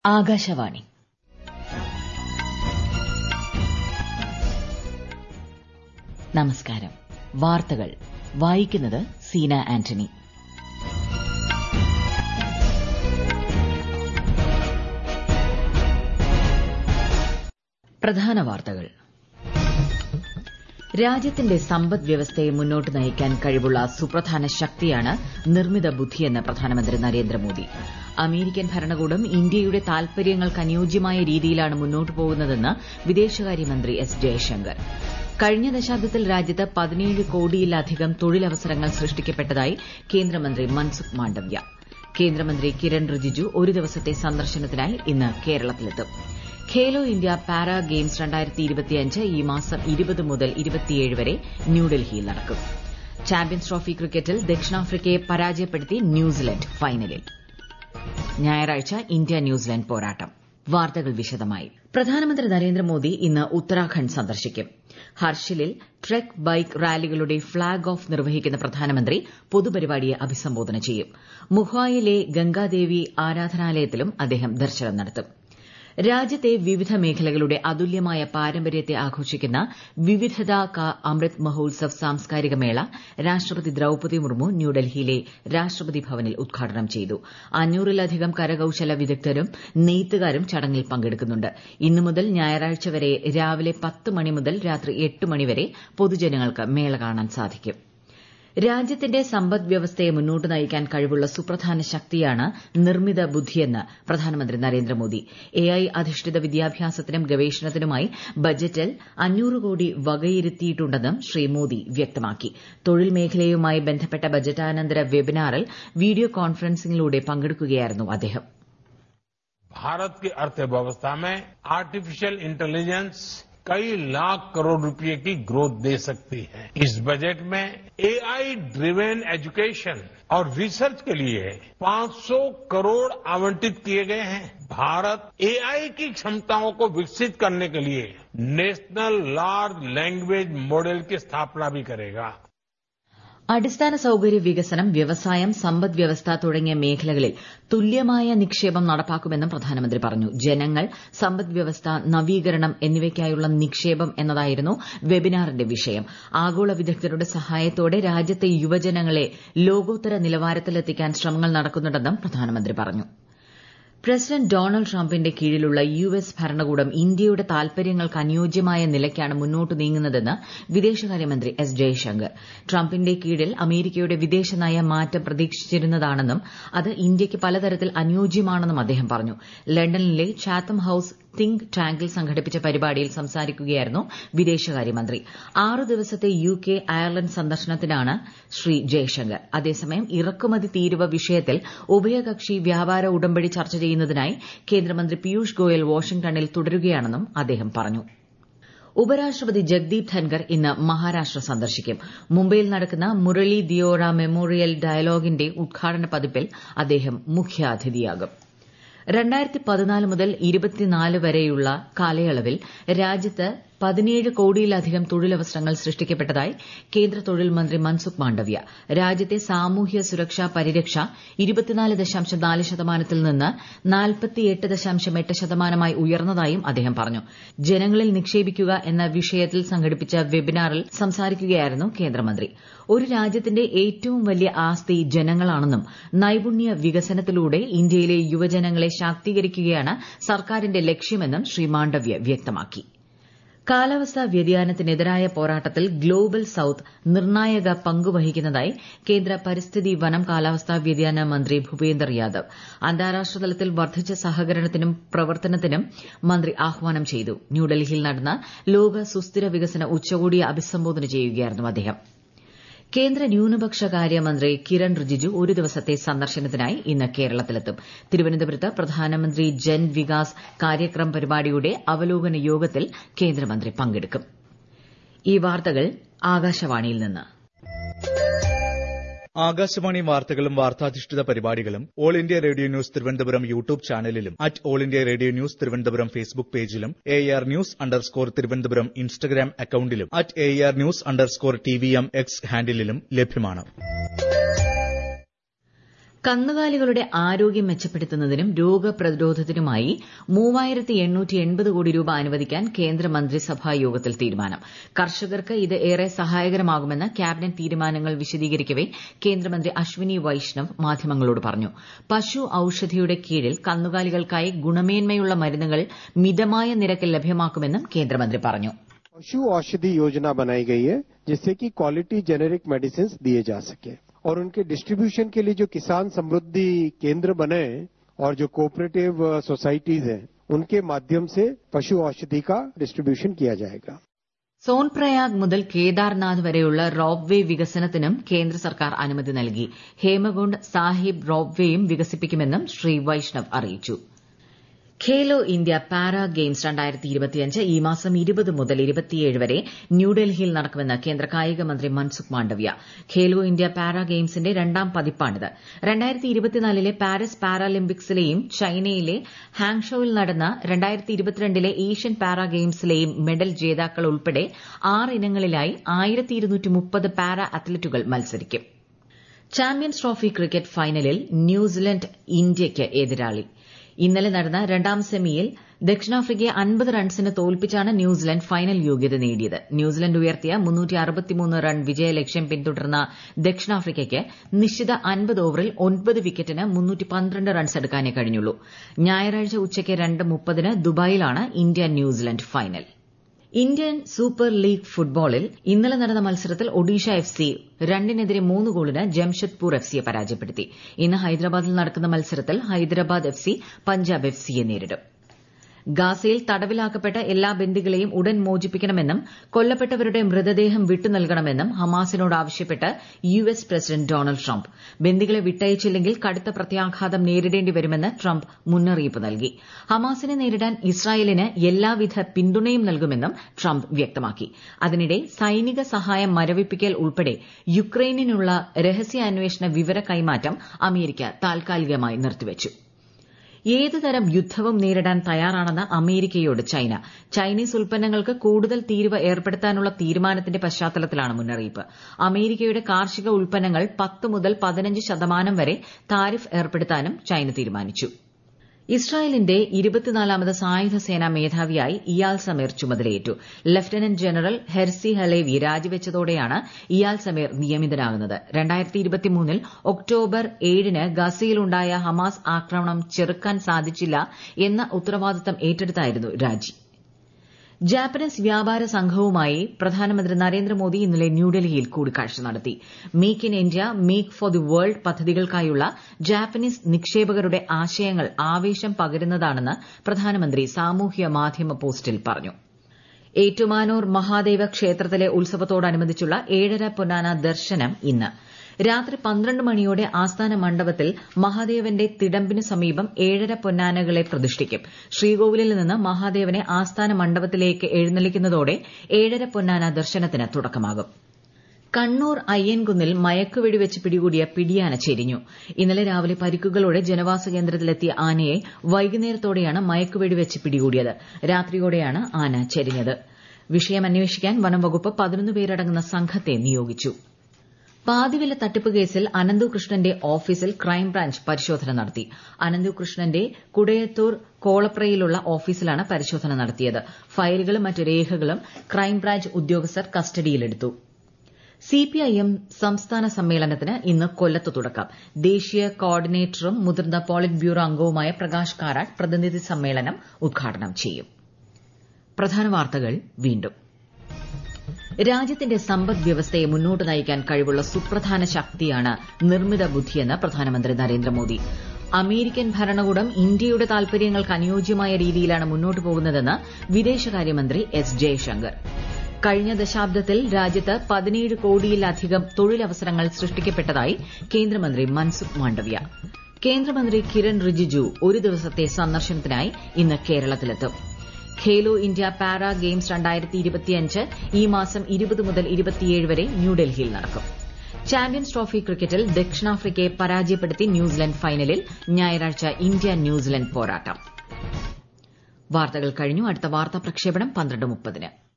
ആകാശവാണി നമസ്കാരം വാർത്തകൾ വായിക്കുന്നത് സീന ആന്റണി പ്രധാന വാർത്തകൾ രാജ്യത്തിന്റെ സമ്പദ് വ്യവസ്ഥയെ മുന്നോട്ട് നയിക്കാൻ കഴിവുള്ള സുപ്രധാന ശക്തിയാണ് നിർമ്മിത ബുദ്ധിയെന്ന് പ്രധാനമന്ത്രി നരേന്ദ്രമോദി അമേരിക്കൻ ഭരണകൂടം ഇന്ത്യയുടെ താൽപര്യങ്ങൾക്ക് അനുയോജ്യമായ രീതിയിലാണ് മുന്നോട്ട് പോകുന്നതെന്ന് വിദേശകാര്യമന്ത്രി എസ് ജയശങ്കർ കഴിഞ്ഞ ദശാബ്ദത്തിൽ രാജ്യത്ത് പതിനേഴ് കോടിയിലധികം തൊഴിലവസരങ്ങൾ സൃഷ്ടിക്കപ്പെട്ടതായി കേന്ദ്രമന്ത്രി മൻസുഖ് മാണ്ഡവ്യ കേന്ദ്രമന്ത്രി കിരൺ റിജിജു ഒരു ദിവസത്തെ സന്ദർശനത്തിനായി ഇന്ന് കേരളത്തിലെത്തും ഖേലോ ഇന്ത്യ പാരാ ഗെയിംസ് ഈ മാസം ഇരുപത് മുതൽ ഇരുപത്തിയേഴ് വരെ ന്യൂഡൽഹിയിൽ നടക്കും ചാമ്പ്യൻസ് ട്രോഫി ക്രിക്കറ്റിൽ ദക്ഷിണാഫ്രിക്കയെ പരാജയപ്പെടുത്തി ന്യൂസിലന്റ് ഫൈനലിൽ ഞായറാഴ്ച ഇന്ത്യ ന്യൂസിലന്റ് പോരാട്ടം വാർത്തകൾ വിശദമായി പ്രധാനമന്ത്രി നരേന്ദ്രമോദി ഇന്ന് ഉത്തരാഖണ്ഡ് സന്ദർശിക്കും ഹർഷിലിൽ ട്രെക്ക് ബൈക്ക് റാലികളുടെ ഫ്ളാഗ് ഓഫ് നിർവഹിക്കുന്ന പ്രധാനമന്ത്രി പൊതുപരിപാടിയെ അഭിസംബോധന ചെയ്യും മുഹായിലെ ഗംഗാദേവി ആരാധനാലയത്തിലും അദ്ദേഹം ദർശനം നടത്തും രാജ്യത്തെ വിവിധ മേഖലകളുടെ അതുല്യമായ പാരമ്പര്യത്തെ ആഘോഷിക്കുന്ന വിവിധത കാ അമൃത് മഹോത്സവ് സാംസ്കാരിക മേള രാഷ്ട്രപതി ദ്രൌപതി മുർമു ന്യൂഡൽഹിയിലെ രാഷ്ട്രപതി ഭവനിൽ ഉദ്ഘാടനം ചെയ്തു അഞ്ഞൂറിലധികം കരകൌശല വിദഗ്ധരും നെയ്ത്തുകാരും ചടങ്ങിൽ പങ്കെടുക്കുന്നുണ്ട് ഇന്നു മുതൽ ഞായറാഴ്ച വരെ രാവിലെ പത്ത് മണി മുതൽ രാത്രി എട്ട് മണിവരെ പൊതുജനങ്ങൾക്ക് മേള കാണാൻ സാധിക്കും രാജ്യത്തിന്റെ സമ്പദ് വ്യവസ്ഥയെ മുന്നോട്ട് നയിക്കാൻ കഴിവുള്ള സുപ്രധാന ശക്തിയാണ് നിർമ്മിത ബുദ്ധിയെന്ന് പ്രധാനമന്ത്രി നരേന്ദ്രമോദി എഐ അധിഷ്ഠിത വിദ്യാഭ്യാസത്തിനും ഗവേഷണത്തിനുമായി ബജറ്റിൽ അഞ്ഞൂറ് കോടി വകയിരുത്തിയിട്ടുണ്ടെന്നും ശ്രീ മോദി വ്യക്തമാക്കി തൊഴിൽ മേഖലയുമായി ബന്ധപ്പെട്ട ബജറ്റാനന്തര വെബിനാറിൽ വീഡിയോ കോൺഫറൻസിംഗിലൂടെ പങ്കെടുക്കുകയായിരുന്നു അദ്ദേഹം भारत की अर्थव्यवस्था में आर्टिफिशियल इंटेलिजेंस कई लाख करोड़ रुपए की ग्रोथ दे सकती है इस बजट में एआई ड्रिवेन एजुकेशन और रिसर्च के लिए 500 करोड़ आवंटित किए गए हैं भारत एआई की क्षमताओं को विकसित करने के लिए नेशनल लार्ज लैंग्वेज मॉडल की स्थापना भी करेगा അടിസ്ഥാന സൌകര്യ വികസനം വ്യവസായം സമ്പദ് വ്യവസ്ഥ തുടങ്ങിയ മേഖലകളിൽ തുല്യമായ നിക്ഷേപം നടപ്പാക്കുമെന്നും പ്രധാനമന്ത്രി പറഞ്ഞു ജനങ്ങൾ സമ്പദ് വ്യവസ്ഥ നവീകരണം എന്നിവയ്ക്കായുള്ള നിക്ഷേപം എന്നതായിരുന്നു വെബിനാറിന്റെ വിഷയം ആഗോള വിദഗ്ധരുടെ സഹായത്തോടെ രാജ്യത്തെ യുവജനങ്ങളെ ലോകോത്തര നിലവാരത്തിലെത്തിക്കാൻ ശ്രമങ്ങൾ നടക്കുന്നുണ്ടെന്നും പ്രധാനമന്ത്രി പറഞ്ഞു പ്രസിഡന്റ് ഡൊണാൾഡ് ട്രംപിന്റെ കീഴിലുള്ള യു എസ് ഭരണകൂടം ഇന്ത്യയുടെ താൽപര്യങ്ങൾക്ക് അനുയോജ്യമായ നിലയ്ക്കാണ് മുന്നോട്ട് നീങ്ങുന്നതെന്ന് വിദേശകാര്യമന്ത്രി എസ് ജയശങ്കർ ട്രംപിന്റെ കീഴിൽ അമേരിക്കയുടെ വിദേശനയ മാറ്റം പ്രതീക്ഷിച്ചിരുന്നതാണെന്നും അത് ഇന്ത്യയ്ക്ക് പലതരത്തിൽ അനുയോജ്യമാണെന്നും അദ്ദേഹം പറഞ്ഞു ലണ്ടനിലെ ചാത്തം ഹൌസ് തിങ്ക് ടാങ്കിൽ സംഘടിപ്പിച്ച പരിപാടിയിൽ സംസാരിക്കുകയായിരുന്നു വിദേശകാര്യമന്ത്രി ആറ് ദിവസത്തെ യു കെ അയർലൻഡ് സന്ദർശനത്തിനാണ് ശ്രീ ജയശങ്കർ അതേസമയം ഇറക്കുമതി തീരുവ വിഷയത്തിൽ ഉഭയകക്ഷി വ്യാപാര ഉടമ്പടി ചർച്ച ചെയ്യുന്നതിനായി കേന്ദ്രമന്ത്രി പീയൂഷ് ഗോയൽ വാഷിംഗ്ടണിൽ തുടരുകയാണെന്നും അദ്ദേഹം പറഞ്ഞു ഉപരാഷ്ട്രപതി ജഗ്ദീപ് ധൻകർ ഇന്ന് മഹാരാഷ്ട്ര സന്ദർശിക്കും മുംബൈയിൽ നടക്കുന്ന മുരളി ദിയോറ മെമ്മോറിയൽ ഡയലോഗിന്റെ ഉദ്ഘാടന പതിപ്പിൽ അദ്ദേഹം മുഖ്യാതിഥിയാകും രണ്ടായിരത്തി പതിനാല് മുതൽ ഇരുപത്തിനാല് വരെയുള്ള കാലയളവിൽ രാജ്യത്ത് പതിനേഴ് കോടിയിലധികം തൊഴിലവസരങ്ങൾ സൃഷ്ടിക്കപ്പെട്ടതായി കേന്ദ്ര തൊഴിൽ മന്ത്രി മൻസുഖ് മാണ്ഡവ്യ രാജ്യത്തെ സാമൂഹ്യ സുരക്ഷാ പരിരക്ഷ ഇരുപത്തിനാല് ദശാംശം നാല് ശതമാനത്തിൽ നിന്ന് നാൽപ്പത്തിയെട്ട് ദശാംശം എട്ട് ശതമാനമായി ഉയർന്നതായും അദ്ദേഹം പറഞ്ഞു ജനങ്ങളിൽ നിക്ഷേപിക്കുക എന്ന വിഷയത്തിൽ സംഘടിപ്പിച്ച വെബിനാറിൽ സംസാരിക്കുകയായിരുന്നു കേന്ദ്രമന്ത്രി ഒരു രാജ്യത്തിന്റെ ഏറ്റവും വലിയ ആസ്തി ജനങ്ങളാണെന്നും നൈപുണ്യ വികസനത്തിലൂടെ ഇന്ത്യയിലെ യുവജനങ്ങളെ ശാക്തീകരിക്കുകയാണ് സർക്കാരിന്റെ ലക്ഷ്യമെന്നും ശ്രീ മാണ്ഡവ്യ വ്യക്തമാക്കി കാലാവസ്ഥാ വ്യതിയാനത്തിനെതിരായ പോരാട്ടത്തിൽ ഗ്ലോബൽ സൌത്ത് നിർണായക പങ്കുവഹിക്കുന്നതായി കേന്ദ്ര പരിസ്ഥിതി വനം കാലാവസ്ഥാ വ്യതിയാന മന്ത്രി ഭൂപേന്ദർ യാദവ് അന്താരാഷ്ട്ര തലത്തിൽ വർദ്ധിച്ച സഹകരണത്തിനും പ്രവർത്തനത്തിനും മന്ത്രി ആഹ്വാനം ചെയ്തു ന്യൂഡൽഹിയിൽ നടന്ന ലോക സുസ്ഥിര വികസന ഉച്ചകോടിയെ അഭിസംബോധന ചെയ്യുകയായിരുന്നു അദ്ദേഹം കേന്ദ്ര ന്യൂനപക്ഷ കാര്യമന്ത്രി കിരൺ റിജിജു ഒരു ദിവസത്തെ സന്ദർശനത്തിനായി ഇന്ന് കേരളത്തിലെത്തും തിരുവനന്തപുരത്ത് പ്രധാനമന്ത്രി ജൻ വികാസ് കാര്യക്രം പരിപാടിയുടെ അവലോകന യോഗത്തിൽ കേന്ദ്രമന്ത്രി പങ്കെടുക്കും ഈ വാർത്തകൾ ആകാശവാണിയിൽ നിന്ന് ആകാശവാണി വാർത്തകളും വാർത്താധിഷ്ഠിത പരിപാടികളും all India radio news Thiruvananthapuram YouTube ചാനലിലും at all India radio news Thiruvananthapuram Facebook പേജിലും A R news underscore Thiruvananthapuram Instagram അക്കൌണ്ടിലും at A R news underscore T V M X ഹാൻഡിലും ലഭ്യമാണ് കന്നുകാലികളുടെ ആരോഗ്യം മെച്ചപ്പെടുത്തുന്നതിനും രോഗപ്രതിരോധത്തിനുമായി മൂവായിരത്തി എണ്ണൂറ്റി എൺപത് കോടി രൂപ അനുവദിക്കാൻ കേന്ദ്രമന്ത്രിസഭാ യോഗത്തിൽ തീരുമാനം കർഷകർക്ക് ഇത് ഏറെ സഹായകരമാകുമെന്ന് ക്യാബിനറ്റ് തീരുമാനങ്ങൾ വിശദീകരിക്കവെ കേന്ദ്രമന്ത്രി അശ്വിനി വൈഷ്ണവ് മാധ്യമങ്ങളോട് പറഞ്ഞു പശു ഔഷധിയുടെ കീഴിൽ കന്നുകാലികൾക്കായി ഗുണമേന്മയുള്ള മരുന്നുകൾ മിതമായ നിരക്കിൽ ലഭ്യമാക്കുമെന്നും കേന്ദ്രമന്ത്രി പറഞ്ഞു पशु औषधि योजना बनाई गई है जिससे कि क्वालिटी जेनेरिक मेडिसिन दिए जा सके और उनके डिस्ट्रीब्यूशन के लिए जो किसान समृद्धि केंद्र बने और जो कोऑपरेटिव सोसाइटीज हैं उनके माध्यम से पशु औषधि का डिस्ट्रीब्यूशन किया जाएगा സോൻപ്രയാഗ് മുതൽ കേദാർനാഥ് വരെയുള്ള റോപ്പ് വേ വികസനത്തിനും കേന്ദ്ര സർക്കാർ അനുമതി നൽകി ഹേമകുണ്ട് സാഹിബ് റോപ്പ് വേയും വികസിപ്പിക്കുമെന്നും ശ്രീ വൈഷ്ണവ് അറിയിച്ചു ഖേലോ ഇന്ത്യ പാരാ ഗെയിംസ് രണ്ടായിരത്തി ഇരുപത്തിയഞ്ച് ഈ മാസം ഇരുപത് മുതൽ ഇരുപത്തിയേഴ് വരെ ന്യൂഡൽഹിയിൽ നടക്കുമെന്ന് കേന്ദ്ര കായിക മന്ത്രി മൻസുഖ് മാണ്ഡവ്യ ഖേലോ ഇന്ത്യ പാരാ ഗെയിംസിന്റെ രണ്ടാം പതിപ്പാണിത് രണ്ടായിരത്തി ഇരുപത്തിനാലിലെ പാരീസ് പാരാലിമ്പിക്സിലെയും ചൈനയിലെ ഹാങ്ഷോയിൽ നടന്ന രണ്ടായിരത്തി ഇരുപത്തിരണ്ടിലെ ഏഷ്യൻ പാരാ ഗെയിംസിലെയും മെഡൽ ജേതാക്കൾ ഉൾപ്പെടെ ആറ് ഇനങ്ങളിലായി ആയിരത്തി ഇരുന്നൂറ്റി മുപ്പത് പാരാ അത്ലറ്റുകൾ മത്സരിക്കും ചാമ്പ്യൻസ് ട്രോഫി ക്രിക്കറ്റ് ഫൈനലിൽ ന്യൂസിലൻഡ് ഇന്ത്യയ്ക്ക് എതിരാളി ഇന്നലെ നടന്ന രണ്ടാം സെമിയിൽ ദക്ഷിണാഫ്രിക്കയെ അൻപത് റൺസിന് തോൽപ്പിച്ചാണ് ന്യൂസിലൻഡ് ഫൈനൽ യോഗ്യത നേടിയത് ന്യൂസിലൻഡ് ഉയർത്തിയ റൺ വിജയലക്ഷ്യം പിന്തുടർന്ന ദക്ഷിണാഫ്രിക്കയ്ക്ക് നിശ്ചിത അൻപത് ഓവറിൽ ഒൻപത് വിക്കറ്റിന് റൺസ് എടുക്കാനേ കഴിഞ്ഞുള്ളൂ ഞായറാഴ്ച ഉച്ചയ്ക്ക് രണ്ട് മുപ്പതിന് ദുബായിലാണ് India New Zealand final Indian super league ഫുട്ബോളിൽ ഇന്നലെ നടന്ന മത്സരത്തിൽ ഒഡീഷ എഫ് സി രണ്ടിനെതിരെ മൂന്ന് ഗോളിന് ജംഷഡ്പൂർ എഫ് സിയെ പരാജയപ്പെടുത്തി ഇന്ന് ഹൈദരാബാദിൽ നടക്കുന്ന മത്സരത്തിൽ Hyderabad F C Punjab F സിയെ നേരിടും ഗാസയിൽ തടവിലാക്കപ്പെട്ട എല്ലാ ബന്ദികളെയും ഉടൻ മോചിപ്പിക്കണമെന്നും കൊല്ലപ്പെട്ടവരുടെ മൃതദേഹം വിട്ടുനൽകണമെന്നും ഹമാസിനോട് ആവശ്യപ്പെട്ട് U S president Donald Trump ബന്ദികളെ വിട്ടയച്ചില്ലെങ്കിൽ കടുത്ത പ്രത്യാഘാതം നേരിടേണ്ടി വരുമെന്ന് ട്രംപ് മുന്നറിയിപ്പ് നൽകി ഹമാസിനെ നേരിടാൻ ഇസ്രായേലിന് എല്ലാവിധ പിന്തുണയും നൽകുമെന്നും ട്രംപ് വ്യക്തമാക്കി അതിനിടെ സൈനിക സഹായം മരവിപ്പിക്കൽ ഉൾപ്പെടെ യുക്രൈനിനുള്ള രഹസ്യാന്വേഷണ വിവര കൈമാറ്റം അമേരിക്ക താൽക്കാലികമായി നിർത്തിവച്ചു ഏതുതരം യുദ്ധവും നേരിടാൻ തയ്യാറാണെന്ന് അമേരിക്കയോട് ചൈന ചൈനീസ് ഉൽപ്പന്നങ്ങൾക്ക് കൂടുതൽ തീരുവ ഏർപ്പെടുത്താനുള്ള തീരുമാനത്തിന്റെ പശ്ചാത്തലത്തിലാണ് മുന്നറിയിപ്പ് അമേരിക്കയുടെ കാർഷിക ഉൽപ്പന്നങ്ങൾ പത്ത് മുതൽ പതിനഞ്ച് ശതമാനം വരെ താരിഫ് ഏർപ്പെടുത്താനും ചൈന തീരുമാനിച്ചു ഇസ്രായേലിന്റെ ഇരുപത്തിനാലാമത് സായുധ സേനാ മേധാവിയായി ഇയാൽ സമീർ ചുമതലയേറ്റു ലഫ്റ്റനന്റ് ജനറൽ ഹെർസി ഹലേവി രാജിവെച്ചതോടെയാണ് ഇയാൽ സമീർ നിയമിതനാകുന്നത് ൽ ഒക്ടോബർ ഏഴിന് ഗസയിലുണ്ടായ ഹമാസ് ആക്രമണം ചെറുക്കാൻ സാധിച്ചില്ല എന്ന ഉത്തരവാദിത്തം ഏറ്റെടുത്തായിരുന്നു രാജി ജാപ്പനീസ് വ്യാപാര സംഘവുമായി പ്രധാനമന്ത്രി നരേന്ദ്രമോദി ഇന്നലെ ന്യൂഡൽഹിയിൽ കൂടിക്കാഴ്ച നടത്തി make in India make for the world പദ്ധതികൾക്കായുള്ള ജാപ്പനീസ് നിക്ഷേപകരുടെ ആശയങ്ങൾ ആവേശം പകരുന്നതാണെന്ന് പ്രധാനമന്ത്രി സാമൂഹ്യ മാധ്യമ പോസ്റ്റിൽ പറഞ്ഞു ഏറ്റുമാനൂർ മഹാദേവ ക്ഷേത്രത്തിലെ ഉത്സവത്തോടനുബന്ധിച്ചുള്ള ഏഴര പൊന്നാന ദർശനം ഇന്ന് രാത്രി പന്ത്രണ്ട് മണിയോടെ ആസ്ഥാന മണ്ഡപത്തിൽ മഹാദേവന്റെ തിടമ്പിന് സമീപം ഏഴര പൊന്നാനകളെ പ്രതിഷ്ഠിക്കും ശ്രീകോവിലിൽ നിന്ന് മഹാദേവനെ ആസ്ഥാന മണ്ഡപത്തിലേക്ക് എഴുന്നള്ളിക്കുന്നതോടെ ഏഴര പൊന്നാന ദർശനത്തിന് തുടക്കമാകും കണ്ണൂർ അയ്യൻകുന്നിൽ മയക്കുവെടിവെച്ച് പിടികൂടിയ പിടിയാന ചെരിഞ്ഞു ഇന്നലെ രാവിലെ പരിക്കുകളോടെ ജനവാസ കേന്ദ്രത്തിലെത്തിയ ആനയെ വൈകുന്നേരത്തോടെയാണ് മയക്കുവെടിവെച്ച് പിടികൂടിയത് രാത്രിയോടെയാണ് ആന ചെരിഞ്ഞത് വിഷയം അന്വേഷിക്കാൻ വനം വകുപ്പ് പതിനൊന്ന് പേരടങ്ങുന്ന സംഘത്തെ നിയോഗിച്ചു പാതിവില തട്ടിപ്പ് കേസിൽ അനന്തു കൃഷ്ണന്റെ ഓഫീസിൽ ക്രൈംബ്രാഞ്ച് പരിശോധന നടത്തി അനന്തു കൃഷ്ണന്റെ കുടയത്തൂർ കോളപ്രയിലുള്ള ഓഫീസിലാണ് പരിശോധന നടത്തിയത് ഫയലുകളും മറ്റ് രേഖകളും ക്രൈംബ്രാഞ്ച് ഉദ്യോഗസ്ഥർ കസ്റ്റഡിയിലെടുത്തു സിപിഐഎം സംസ്ഥാന സമ്മേളനത്തിന് ഇന്ന് കൊല്ലത്ത് തുടക്കം ദേശീയ കോർഡിനേറ്ററും മുതിർന്ന പോളിറ്റ് ബ്യൂറോ അംഗവുമായ പ്രകാശ് കാരാട്ട് പ്രതിനിധി സമ്മേളനം ഉദ്ഘാടനം ചെയ്യും പ്രധാന വാർത്തകൾ വീണ്ടും രാജ്യത്തിന്റെ സമ്പദ് വ്യവസ്ഥയെ മുന്നോട്ട് നയിക്കാൻ കഴിവുള്ള സുപ്രധാന ശക്തിയാണ് നിർമ്മിത ബുദ്ധിയെന്ന് പ്രധാനമന്ത്രി നരേന്ദ്രമോദി അമേരിക്കൻ ഭരണകൂടം ഇന്ത്യയുടെ താൽപര്യങ്ങൾക്ക് അനുയോജ്യമായ രീതിയിലാണ് മുന്നോട്ട് പോകുന്നതെന്ന് വിദേശകാര്യമന്ത്രി എസ് ജയശങ്കർ കഴിഞ്ഞ ദശാബ്ദത്തിൽ രാജ്യത്ത് പതിനേഴ് കോടിയിലധികം തൊഴിലവസരങ്ങൾ സൃഷ്ടിക്കപ്പെട്ടതായി കേന്ദ്രമന്ത്രി മൻസുഖ് മാണ്ഡവ്യ കേന്ദ്രമന്ത്രി കിരൺ റിജിജു ഒരു ദിവസത്തെ സന്ദർശനത്തിനായി ഇന്ന് കേരളത്തിലെത്തും ഖേലോ ഇന്ത്യ പാരാ ഗെയിംസ് രണ്ടായിരത്തി ഇരുപത്തിയഞ്ച് ഈ മാസം ഇരുപത് മുതൽ ഇരുപത്തിയേഴ് വരെ ന്യൂഡൽഹിയിൽ നടക്കും ചാമ്പ്യൻസ് ട്രോഫി ക്രിക്കറ്റിൽ ദക്ഷിണാഫ്രിക്കയെ പരാജയപ്പെടുത്തി ന്യൂസിലൻഡ് ഫൈനലിൽ ഞായറാഴ്ച ഇന്ത്യ ന്യൂസിലൻഡ് പോരാട്ടം വാർത്തകൾ കഴിഞ്ഞു അടുത്ത വാർത്താ പ്രക്ഷേപണം പന്ത്രണ്ട് മുപ്പതിന്